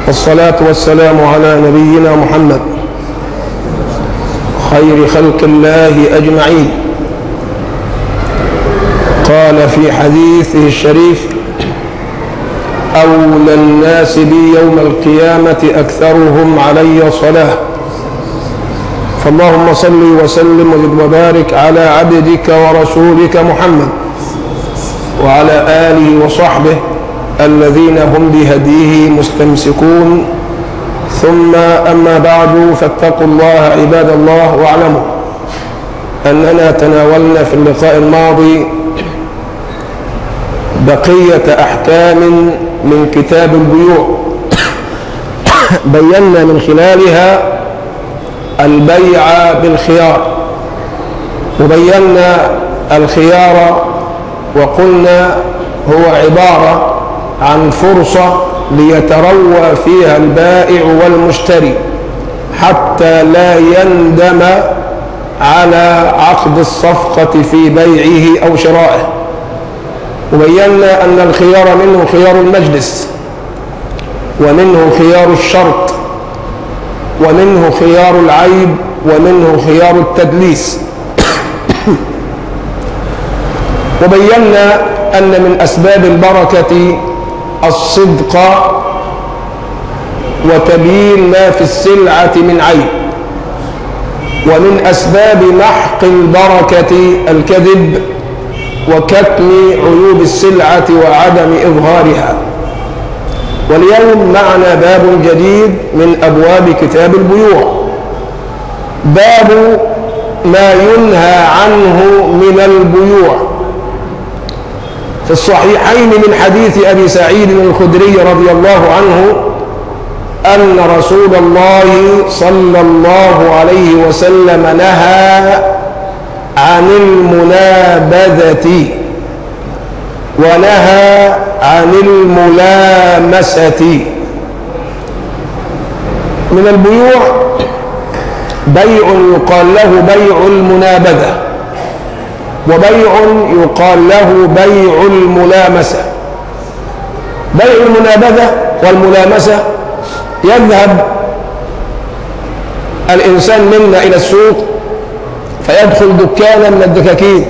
والصلاة والسلام على نبينا محمد خير خلق الله أجمعين قال في حديثه الشريف أولى الناس بي يوم القيامة أكثرهم علي صلاة فاللهم صل وسلم وزد وبارك على عبدك ورسولك محمد وعلى آله وصحبه الذين هم بهديه مستمسكون ثم أما بعد فاتقوا الله عباد الله واعلموا أننا تناولنا في اللقاء الماضي بقية أحكام من كتاب البيوع بينا من خلالها البيع بالخيار وبينا الخيار وقلنا هو عبارة عن فرصة ليتروى فيها البائع والمشتري حتى لا يندم على عقد الصفقة في بيعه أو شرائه وبينا أن الخيار منه خيار المجلس ومنه خيار الشرط ومنه خيار العيب ومنه خيار التدليس وبينا أن من أسباب البركة الصدق وتبيين ما في السلعة من عيب ومن أسباب محق البركة الكذب وكتم عيوب السلعة وعدم إظهارها واليوم معنا باب جديد من أبواب كتاب البيوع باب ما ينهى عنه من البيوع في الصحيحين من حديث أبي سعيد الخدري رضي الله عنه أن رسول الله صلى الله عليه وسلم نهى عن المنابذة ونهى عن الملامسة من البيوع بيع يقال له بيع المنابذة وبيع يقال له بيع الملامسة بيع المنابذة والملامسة يذهب الإنسان منا إلى السوق فيدخل دكانا من الدكاكين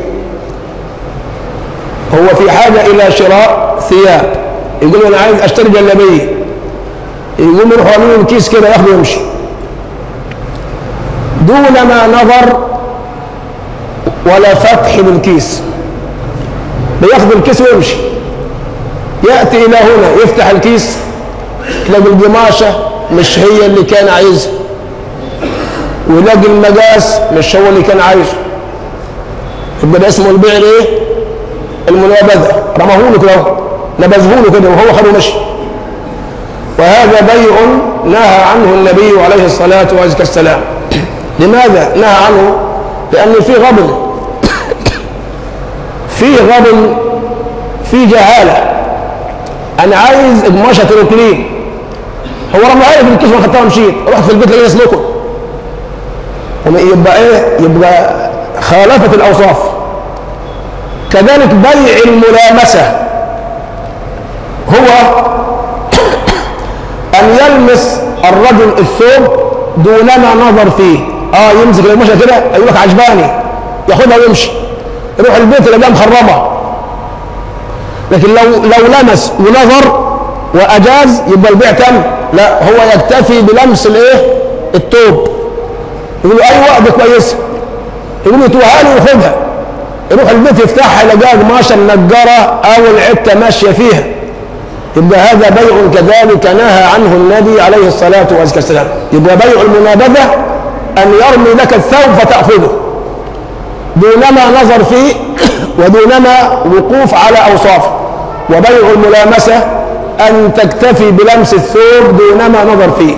هو في حاجة إلى شراء ثياب يقول أنا عايز أشتري جلابية يقوم يروح يعملوا الكيس كده ياخده ويمشي دون ما نظر ولا فتح للكيس بياخد الكيس ويمشي يأتي إلى هنا يفتح الكيس تلاقي القماشة مش هي اللي كان عايزها ويلاقي المقاس مش هو اللي كان عايزه يبقى ده اسمه البيع الايه؟ المنابذة رماه له كده نبذه له كده وهو خده مشي وهذا بيع نهى عنه النبي عليه الصلاة والسلام لماذا نهى عنه؟ لأن فيه غبن فيه غبن فيه جهالة أنا عايز قماشة تروكلين هو رمى في الكيس وخدتها ومشيت رحت في البيت لقيت سلوكه يبقى ايه يبقى خالفت الاوصاف كذلك بيع الملامسه هو ان يلمس الرجل الثوب دونما نظر فيه اه يمسك القماشه كده يقول لك عجباني ياخدها ويمشي يروح البيت يلاقيها مخرمه لكن لو لو لمس ونظر واجاز يبقى البيع تم لا هو يكتفي بلمس الايه الثوب يقول له ايوه دي كويسه يقول له توها لي وخدها يروح البيت يفتحها يلاقيها قماشه منجره او العته ماشيه فيها يبقى هذا بيع كذلك نهى عنه النبي عليه الصلاه والسلام يبقى بيع المنابذه ان يرمي لك الثوب فتاخذه دونما نظر فيه ودونما وقوف على اوصافه وبيع الملامسه ان تكتفي بلمس الثوب دونما نظر فيه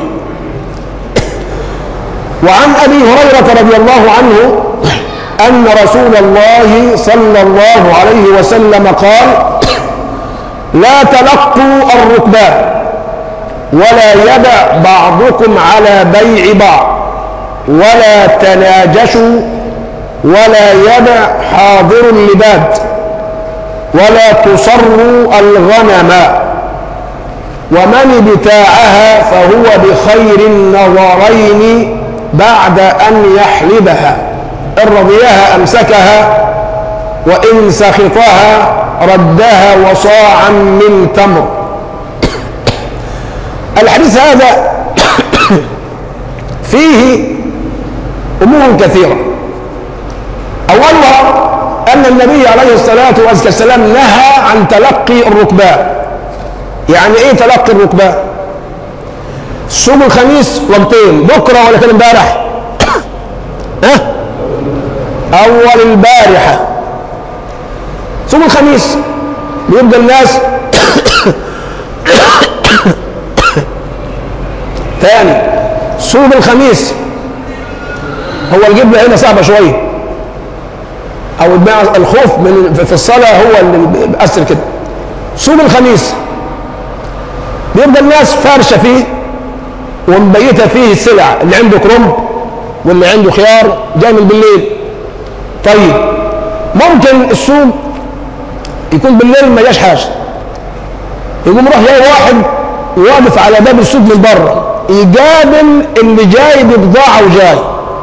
وعن ابي هريره رضي الله عنه ان رسول الله صلى الله عليه وسلم قال لا تلقوا الركبان ولا يدع بعضكم على بيع بعض ولا تناجشوا ولا يدع حاضر اللباد ولا تصروا الغنم ومن ابتاعها فهو بخير النظرين بعد أن يحلبها إن رضيها أمسكها وإن سخطها ردها وصاعا من تمر الحديث هذا فيه أمور كثيرة أولها أن النبي عليه الصلاة والسلام نهى عن تلقي الركبان يعني إيه تلقي الركبان سوق الخميس وقتين بكرة ولا كان امبارح ها أول البارحة سوق الخميس بيبقى الناس تاني سوق الخميس هو الجبنة هنا صعبة شوية أو الخوف من في الصلاة هو اللي بيأثر كده سوق الخميس بيبقى الناس فارشة فيه ومبيتة فيه السلع اللي عنده كرنب واللي عنده خيار جاي من بالليل طيب ممكن السوق يكون بالليل ما جاش حاجة يقوم راح جاي واحد واقف على باب السوق من بره يقابل اللي جاي ببضاعة وجاي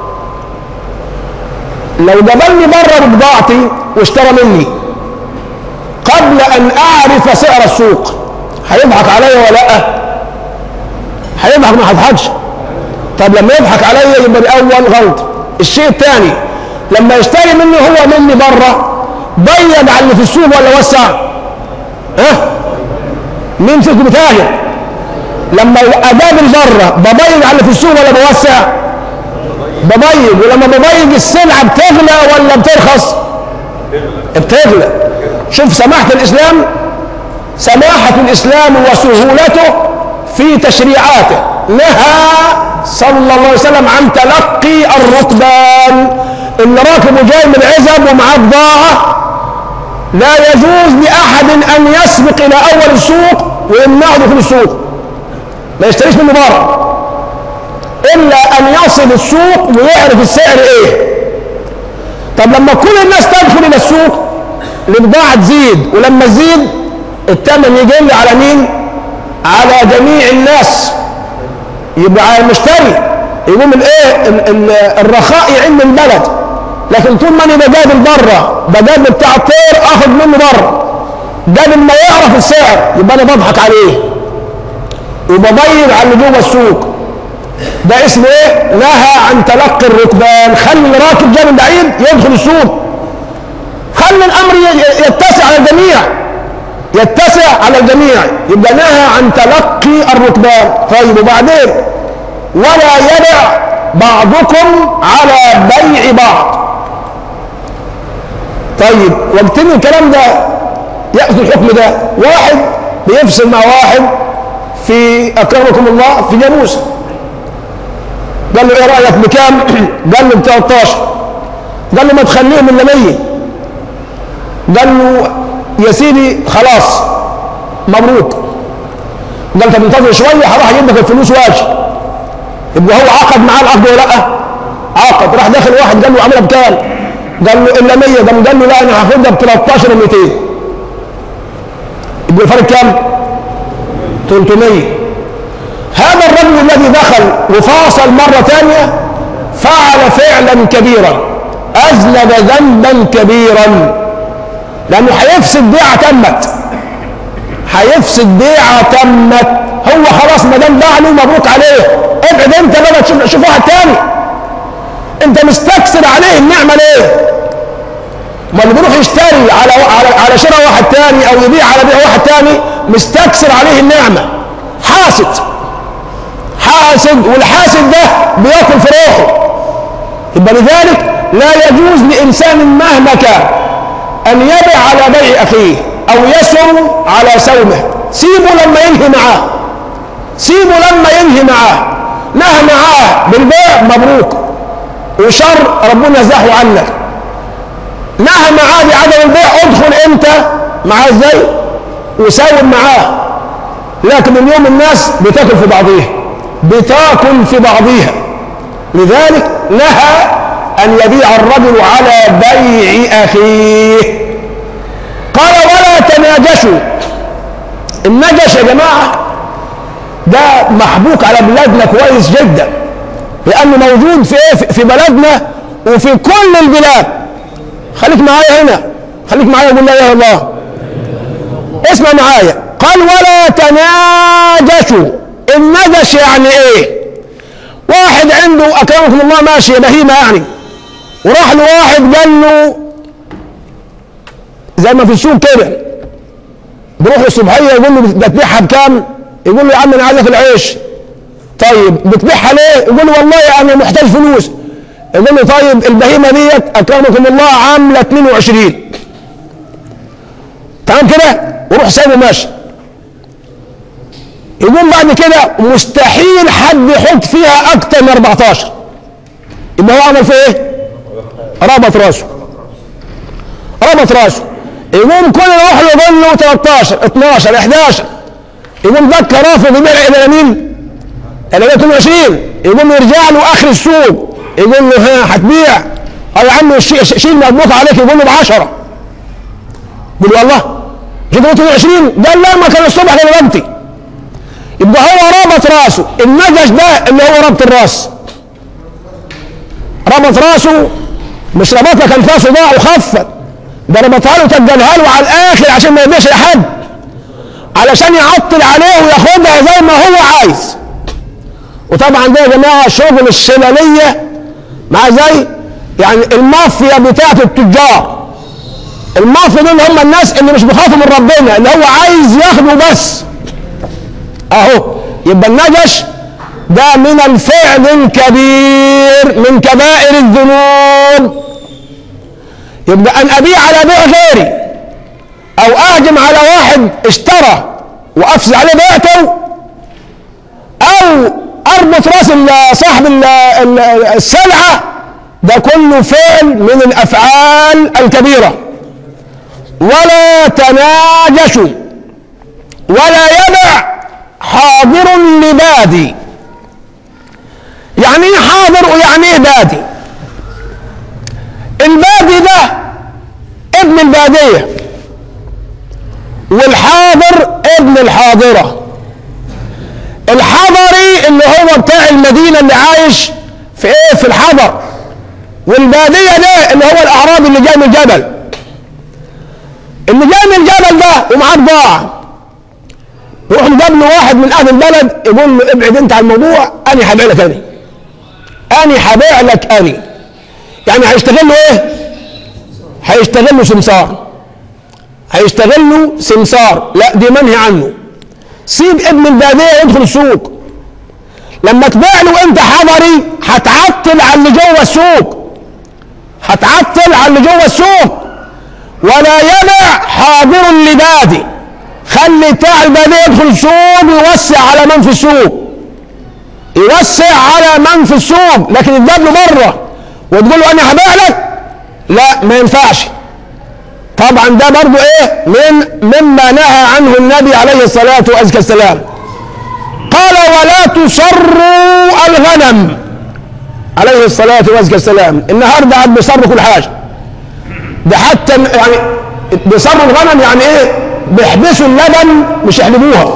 لو قابلني بره ببضاعتي واشترى مني قبل ان اعرف سعر السوق هيضحك عليا ولا لا هيضحك ما هيضحكش طب لما يضحك عليا يبقى الاول غلط الشيء الثاني لما يشتري مني هو مني بره ضيق على اللي في السوق ولا وسع ها مين فيكم بتاجر لما اقابل بره بضيق على اللي في السوق ولا بوسع بضيق ولما بضيق السلعه بتغلى ولا بترخص بتغلى شوف سماحه الاسلام سماحه الاسلام وسهولته في تشريعاته نهى صلى الله عليه وسلم عن تلقي الركبان اللي راكب جاي من عزب ومعاه بضاعه لا يجوز لاحد ان يسبق الى اول السوق ويمنعه دخول السوق ما يشتريش منه بره الا ان يصل السوق ويعرف السعر ايه طب لما كل الناس تدخل الى السوق البضاعه تزيد ولما تزيد الثمن يقل على مين على جميع الناس يبقى على المشتري يقوم الايه الرخاء يعم البلد لكن طول ما انا بقابل بره بقابل بتاع الطير اخد منه بره قبل ما يعرف السعر يبقى انا بضحك عليه وبضيق على اللي جوه السوق ده اسمه ايه؟ نهى عن تلقي الركبان خلي اللي راكب جاي من بعيد يدخل السوق خلي الامر يتسع على الجميع يتسع على الجميع يبقى نهى عن تلقي الركبان طيب وبعدين ولا يبع بعضكم على بيع بعض طيب وقتين الكلام ده ياخذ الحكم ده واحد بيفصل مع واحد في اكرمكم الله في جاموسه قال له ايه رايك بكام؟ قال له ب 13 قال له ما تخليهم الا 100 قال له يا سيدي خلاص مبروك قال طب انتظر شويه هروح اجيب لك الفلوس واجي يبقى هو عقد معاه العقد ولا لا؟ عقد راح داخل واحد قال له عاملها بكام؟ قال له الا 100 قام قال له لا انا هاخدها ب 13 و200 يبقى الفرق كام؟ 300 هذا الرجل الذي دخل وفاصل مرة ثانية فعل فعلا كبيرا أذنب ذنبا كبيرا لأنه هيفسد بيعة تمت هيفسد بيعة تمت هو خلاص ما دام باع له مبروك عليه ابعد انت بقى تشوف شوف واحد تاني انت مستكثر عليه النعمة ليه؟ ما اللي بيروح يشتري على على على شراء واحد تاني او يبيع على بيع واحد تاني مستكثر عليه النعمة حاسد حاسد والحاسد ده بياكل في روحه يبقى لذلك لا يجوز لانسان مهما كان ان يبع على بيع اخيه او يسم على سومه سيبه لما ينهي معاه سيبه لما ينهي معاه نهى معاه بالبيع مبروك وشر ربنا يزحه عنك نهى معاه بعدم البيع ادخل انت معاه ازاي وساوم معاه لكن اليوم الناس بتاكل في بعضيها بتاكل في بعضها لذلك نهى ان يبيع الرجل على بيع اخيه قال ولا تناجشوا النجش يا جماعه ده محبوك على بلادنا كويس جدا لانه موجود في ايه في بلدنا وفي كل البلاد خليك معايا هنا خليك معايا قول لا اله الا الله اسمع معايا قال ولا تناجشوا النجش يعني ايه واحد عنده اكرمكم الله ماشي بهيمه يعني وراح له واحد قال له زي ما في السوق كده بيروح له الصبحيه يقول له بتبيعها بكام؟ يقول له يا عم انا عايزها في العيش طيب بتبيعها ليه؟ يقول له والله انا محتاج فلوس يقول له طيب البهيمه ديت اكرمكم الله عامله 22 تمام كده؟ وروح سايبه ماشي يقوم بعد كده مستحيل حد يحط فيها اكتر من 14 يبقى هو عمل في ايه؟ ربط راسه ربط راسه يقوم كل يروح له يقول له 13 12 11 يقوم ده رافض يبيع الى يمين الى 22 يقوم يرجع له اخر السوق يقول له ها هتبيع اه يا عم شيل مضبوط عليك يقول له ب 10 يقول له والله جيت 22 قال لا ما كان الصبح كان وقتي يبقى هو ربط راسه النجش ده اللي هو ربط الراس ربط راسه مش ربطها كان فيها صداع وخفت ده ربطها له تجلها له على الاخر عشان ما يبيعش لحد علشان يعطل عليه وياخدها زي ما هو عايز وطبعا ده يا جماعه شغل الشلاليه مع زي يعني المافيا بتاعت التجار المافيا دول هم الناس اللي مش بيخافوا من ربنا اللي هو عايز ياخده بس اهو يبقى النجش ده من الفعل الكبير من كبائر الذنوب يبقى ان ابيع على بيع غيري او اهجم على واحد اشترى وافسد عليه بيعته او اربط راس صاحب السلعه ده كله فعل من الافعال الكبيره ولا تناجشوا ولا يدع حاضر لبادي يعني ايه حاضر ويعني ايه بادي البادي ده ابن الباديه والحاضر ابن الحاضره الحضري اللي هو بتاع المدينه اللي عايش في ايه في الحضر والباديه ده اللي هو الاعرابي اللي جاي من الجبل اللي جاي من الجبل ده ومعاه بضاعه يروح جاب له واحد من اهل البلد يقول له ابعد انت عن الموضوع انا هبيع لك انا انا هبيع لك انا يعني هيشتغل له ايه هيشتغل له سمسار هيشتغل له سمسار لا دي منهي عنه سيب ابن الباديه يدخل السوق لما تبيع له انت حضري هتعطل على اللي جوه السوق هتعطل على اللي جوه السوق ولا يدع حاضر لبادي خلي بتاع الباديه يدخل السوق ويوسع على من في السوق يوسع على من في السوق لكن تجيب له بره وتقول له انا هبيع لك لا ما ينفعش طبعا ده برضو ايه من مما نهى عنه النبي عليه الصلاه والسلام قال ولا تصروا الغنم عليه الصلاه والسلام النهارده قاعد بيصروا كل حاجه ده حتى يعني بيصروا الغنم يعني ايه بيحبسوا اللبن مش يحلبوها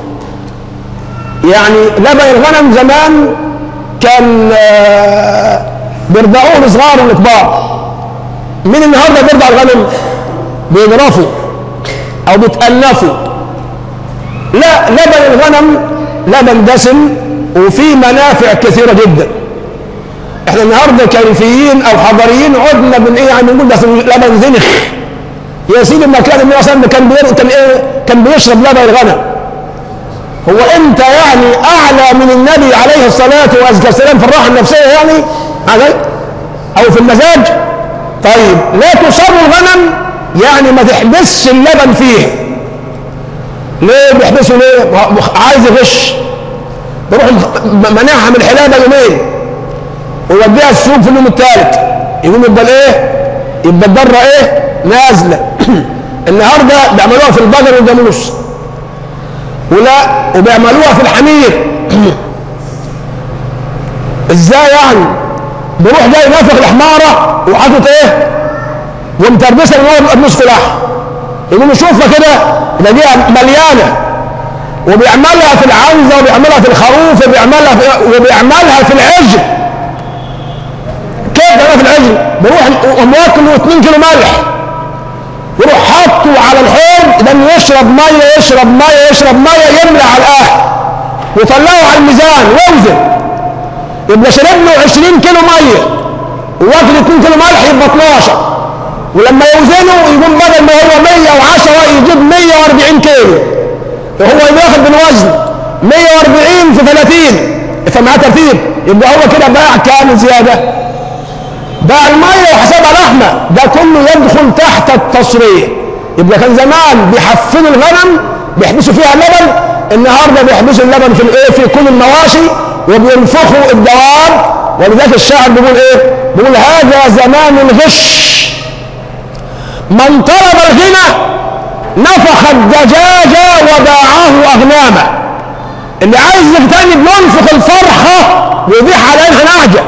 يعني لبن الغنم زمان كان بيرضعوه الصغار والكبار مين النهارده بيرضع الغنم بيجرفوا او بيتألفوا لا لبن الغنم لبن دسم وفيه منافع كثيره جدا احنا النهارده كريفيين او حضريين عدنا من ايه يعني بنقول ده لبن زنخ يا سيدي ما كان النبي صلى الله عليه وسلم كان كان ايه كان بيشرب لبن الغنم هو انت يعني اعلى من النبي عليه الصلاه والسلام في الراحه النفسيه يعني علي او في المزاج طيب لا تصر الغنم يعني ما تحبسش اللبن فيه ليه بيحبسوا ليه عايز يغش بيروح منعها من الحلابه يومين ويوديها السوق في اليوم الثالث يقوم يبقى الايه يبقى الضره ايه نازله النهارده بيعملوها في البقر والجاموس ولا وبيعملوها في الحمير ازاي يعني بيروح جاي نافخ الحماره وحاطط ايه ومتربسها من ورا نص لحم يقوم يشوفها كده يلاقيها مليانه وبيعملها في العنزة وبيعملها في الخروف وبيعملها في وبيعملها في العجل كيف بيعملها في العجل بيروح واكل 2 كيلو ملح يروح حاطه على الحوض لما يشرب ميه يشرب ميه يشرب ميه يملى على الاخر ويطلعه على الميزان ويوزن يبقى شرب له 20 كيلو ميه واكل 2 كيلو ملح يبقى 12 ولما يوزنه يقوم بدل ما هو 110 يجيب 140 كيلو وهو ياخد بالوزن 140 في 30 فمعاه ترتيب يبقى هو كده باع كام زياده باع الميه وحسبها لحمه ده كله يدخل تحت التصريح يبقى كان زمان بيحفلوا الغنم بيحبسوا فيها اللبن النهارده بيحبسوا اللبن في الايه في كل المواشي وبينفخوا الدواب ولذلك الشاعر بيقول ايه بيقول هذا زمان الغش من طلب الغنى نفخ الدجاج وباعه اغناما اللي عايز يغتني بينفخ الفرحه ويبيع على عينها نهجه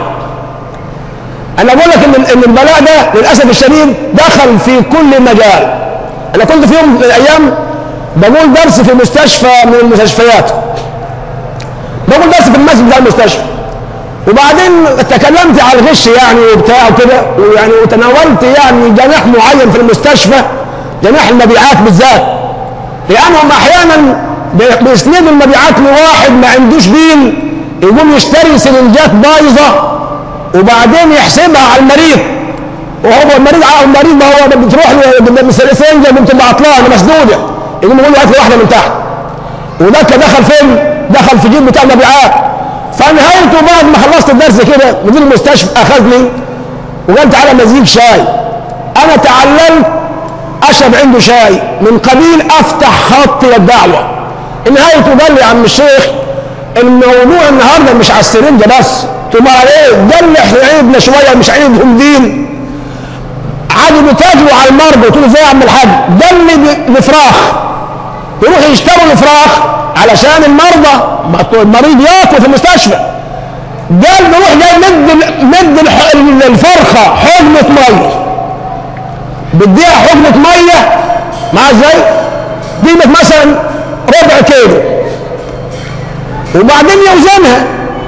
انا بقول لك ان ان البلاء ده للاسف الشديد دخل في كل مجال انا كنت في يوم من الايام بقول درس في مستشفى من المستشفيات بقول درس في المسجد بتاع المستشفى وبعدين تكلمت على الغش يعني وبتاع وكده ويعني وتناولت يعني جناح معين في المستشفى جناح المبيعات بالذات لانهم احيانا بيسندوا المبيعات لواحد ما عندوش دين يقوم يشتري سرنجات بايظه وبعدين يحسبها على المريض وهو المريض على المريض ما هو بتروح له سرنجه بتبقى عطلانه مسدوده يقوم يقول له هات لي واحده من تحت وده دخل فين؟ دخل في جيب بتاع المبيعات فنهايته بعد ما خلصت الدرس كده مدير المستشفى اخذني وقال تعالى مزيج شاي انا تعلمت اشرب عنده شاي من قبيل افتح خط للدعوه نهايته قال لي يا عم الشيخ الموضوع النهارده مش على السرنجه بس ثم ايه ده اللي احنا عيبنا شويه مش عيبهم دين عادوا بيتاجروا على المرضى قلت له ازاي يا عم الحاج ده اللي الفراخ يروح يشتروا الفراخ علشان المرضى المريض ياكل في المستشفى قال بيروح جاي مد مد الفرخه حقنه ميه بديها حقنه ميه مع ازاي؟ قيمه مثلا ربع كيلو وبعدين يوزنها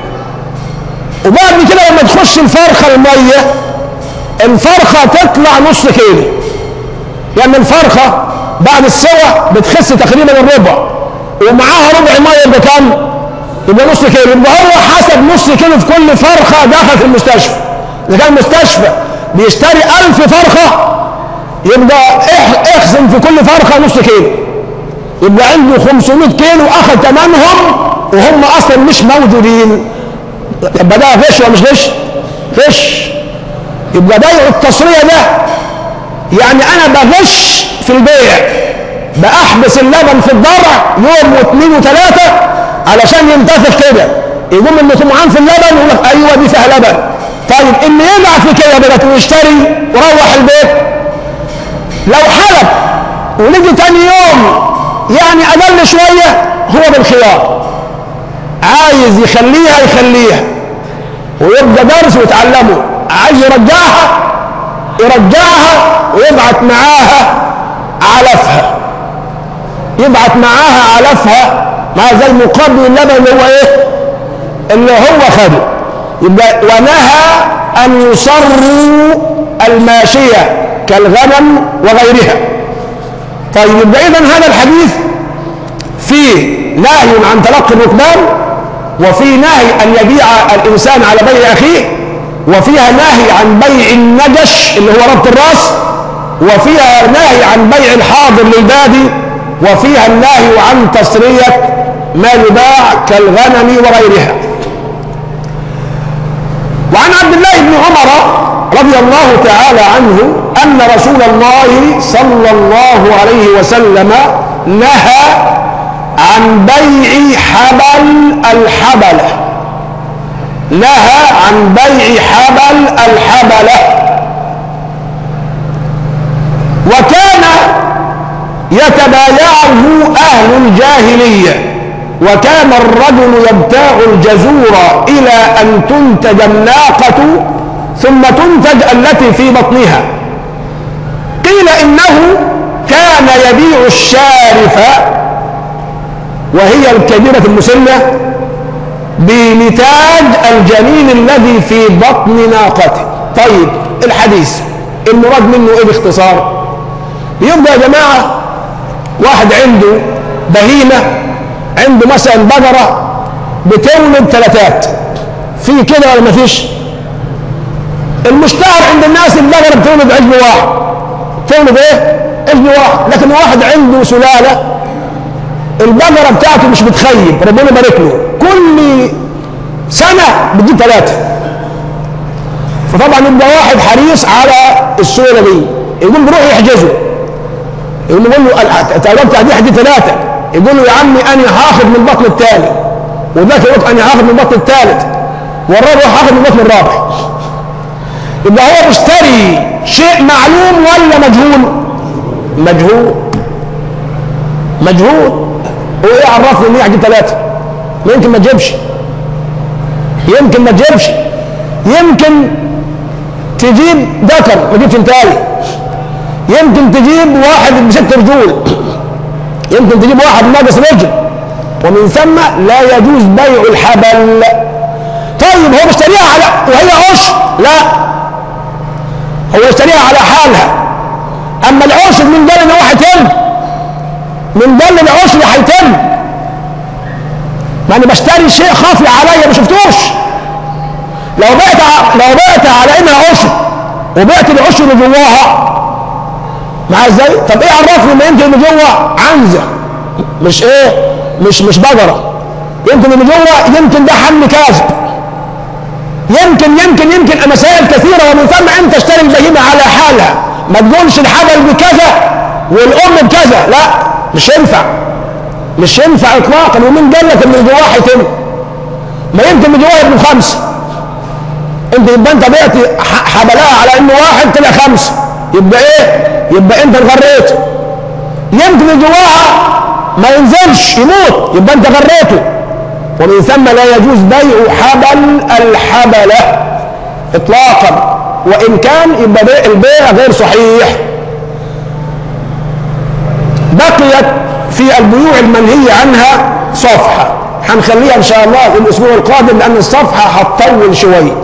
وبعد كده لما تخش الفرخه الميه الفرخه تطلع نص كيلو يعني الفرخه بعد السوى بتخس تقريبا الربع ومعاها ربع ميه يبقى كام؟ يبقى نص كيلو يبقى هو حسب نص كيلو في كل فرخه داخل في المستشفى اذا كان المستشفى بيشتري 1000 فرخه يبقى اخزن في كل فرخه نص كيلو يبقى عنده 500 كيلو اخذ ثمنهم وهم اصلا مش موجودين يبقى ده غش ولا مش غش؟ غش يبقى بيع التصرية ده يعني انا بغش في البيع بأحبس اللبن في الضرع يوم واثنين وثلاثة علشان ينتفخ كده يقوم اللي طمعان في اللبن يقول لك ايوه دي فيها لبن طيب اللي يقع في كده بقى ويشتري وروح البيت لو حلب ولقي تاني يوم يعني اقل شويه هو بالخيار عايز يخليها يخليها ويبقى درس ويتعلمه عايز يرجعها يرجعها ويبعت معاها علفها يبعت معاها علفها مع زي مقابل اللبن اللي هو ايه اللي هو خده يبقى ونهى ان يصروا الماشيه كالغنم وغيرها طيب يبقى اذا هذا الحديث فيه نهي عن تلقي الركبان وفيه نهي ان يبيع الانسان على بيع اخيه وفيها نهي عن بيع النجش اللي هو ربط الراس وفيها نهي عن بيع الحاضر للبادي وفيها النهي عن تسرية ما يباع كالغنم وغيرها وعن عبد الله بن عمر رضي الله تعالى عنه أن رسول الله صلى الله عليه وسلم نهى عن بيع حبل الحبله نهى عن بيع حبل الحبلة وكان يتبايعه أهل الجاهلية وكان الرجل يبتاع الجزور إلى أن تنتج الناقة ثم تنتج التي في بطنها قيل إنه كان يبيع الشارف وهي الكبيرة المسنة بنتاج الجنين الذي في بطن ناقته طيب الحديث المراد منه ايه باختصار يبقى يا جماعة واحد عنده بهيمة عنده مثلا بقرة بتولد ثلاثات في كده ولا مفيش المشتهر عند الناس البقرة بتولد عجل واحد تولد ايه عجل واحد لكن واحد عنده سلالة البقرة بتاعته مش بتخيب ربنا يبارك له كل سنة بتجيب ثلاثة فطبعا يبقى واحد حريص على السهولة دي يقوم بيروح يحجزه يقوم يقول له طلبت دي حدي ثلاثة يقول له يا عمي أنا هاخد من البطن الثاني وذاك يقول أنا هاخد من البطن الثالث والرابع هاخد من البطن الرابع يبقى هو بيشتري شيء معلوم ولا مجهول؟ مجهول مجهول هو ايه عرفني ان هي هتجيب ثلاثة؟ ما يمكن ما تجيبش يمكن ما تجيبش يمكن تجيب ذكر ما تجيبش انتاي يمكن تجيب واحد بست رجول يمكن تجيب واحد ناقص رجل ومن ثم لا يجوز بيع الحبل طيب هو بيشتريها على وهي عشر لا هو يشتريها على حالها اما العشر من ده ان هو هيتم من ده العشر هيتم ما انا بشتري شيء خافي عليا ما شفتوش لو بعت لو بعت على انها عشر وبعت العشر اللي جواها معايا ازاي؟ طب ايه عرفني ان يمكن اللي جوه عنزه مش ايه؟ مش مش بقره يمكن اللي جوه يمكن ده حمل كاذب يمكن يمكن يمكن مسائل كثيره ومن ثم انت اشتري البهيمه على حالها ما تقولش الحبل بكذا والام بكذا لا مش ينفع مش ينفع اطلاقا ومين قال لك ان اللي جواه هيتم ما يمكن اللي جواه ابن خمسه انت يبقى انت بعت حبلها على انه واحد طلع خمسه يبقى ايه؟ يبقى انت غريته يمكن اللي جواها ما ينزلش يموت يبقى انت غريته ومن ثم لا يجوز بيع حبل الحبله اطلاقا وان كان يبقى بيع البيع غير صحيح بقيت في البيوع المنهي عنها صفحه هنخليها ان شاء الله الاسبوع القادم لان الصفحه هتطول شويه